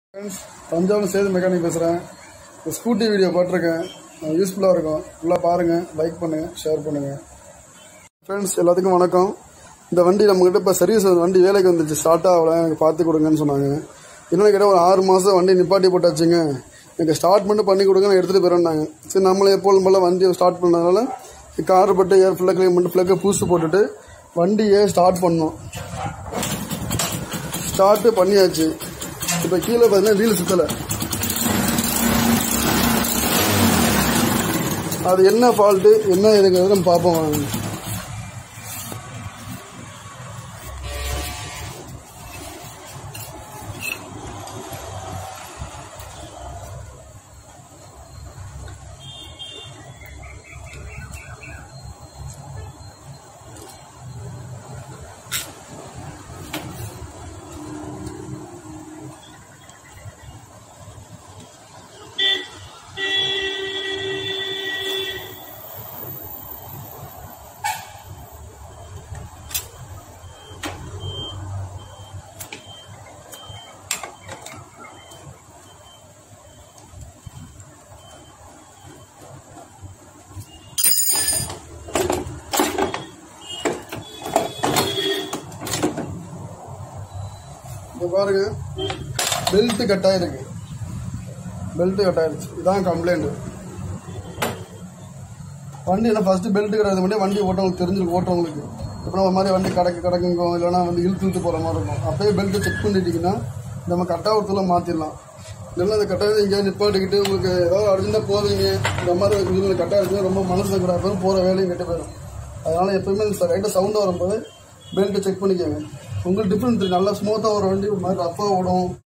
Friends Thanjavur Setu mechanic பேசுகிறேன் இந்த scooty video போட்டிருக்கேன் யூஸ்ஃபுல்லாக இருக்கும் ஃபுல்லாக பாருங்கள் லைக் பண்ணுங்கள் ஷேர் பண்ணுங்கள் ஃப்ரெண்ட்ஸ் எல்லாத்துக்கும் வணக்கம் இந்த வண்டி நம்மக்கிட்ட இப்போ சர்வீஸ் வண்டி வேலைக்கு வந்துச்சு ஸ்டார்ட் ஆகல எனக்கு பார்த்து கொடுங்கன்னு சொன்னாங்க இன்னும் கேட்டால் ஒரு ஆறு மாதம் வண்டி நிப்பாட்டி போட்டாச்சுங்க எனக்கு ஸ்டார்ட் மட்டும் பண்ணி கொடுங்க நான் எடுத்துகிட்டு போயிடறாங்க சரி நம்மளே எப்போதும் போல் வண்டியை ஸ்டார்ட் பண்ணதுனால கார் பட்டு ஏர் ஃபில்லை க்ளீன் பண்ணிட்டு ஃப்ளக்கை பூஸ்ட் போட்டுட்டு வண்டியை ஸ்டார்ட் பண்ணோம் ஸ்டார்ட்டு பண்ணியாச்சு இப்போ கீழே பார்த்தீங்கன்னா வீல் சுத்தலை அது என்ன ஃபால்ட்டு என்ன இதுங்கிறது நம்ம பார்ப்போம் வாங்க. இங்க பாருங்க பெல்ட் கட் ஆயிருக்கு பெல்ட் கட் ஆயிருச்சு இதான் கம்ப்ளைண்ட் வண்டியில் ஃபர்ஸ்ட் பெல்ட் கிடையாது மட்டும் வண்டி ஓட்டவங்களுக்கு தெரிஞ்சிருக்கு ஓட்டவங்களுக்கு இப்போ ஒரு மாதிரி வண்டி கடக்கு கடக்குங்கும் இல்லைன்னா வந்து இழுத்து இழுத்து போகிற மாதிரி இருக்கும் அப்பயே பெல்ட்டை செக் பண்ணிட்டீங்கன்னா நம்ம கட்டாவரத்துல மாற்றிடலாம் இல்லைன்னா அந்த கட்டாயத்தை எங்கேயாவது நிப்பாட்டிக்கிட்டு உங்களுக்கு ஏதாவது அர்ஜென்ட்டாக போவீங்க இந்த மாதிரி இதில் கட்டாயத்துல ரொம்ப மனசு கூட போயிடும் போகிற வேலையும் கெட்டு போயிடும் அதனால் எப்பயுமே ரைட்டாக சவுண்டாக வரும்போது பெல்ட்டை செக் பண்ணிக்கோங்க உங்களுக்கு டிஃப்ரெண்ட் தெரியும் நல்லா ஸ்மூத்தாக ஒரு வண்டி ஒரு மாதிரி ரஃப்பாக ஓடும்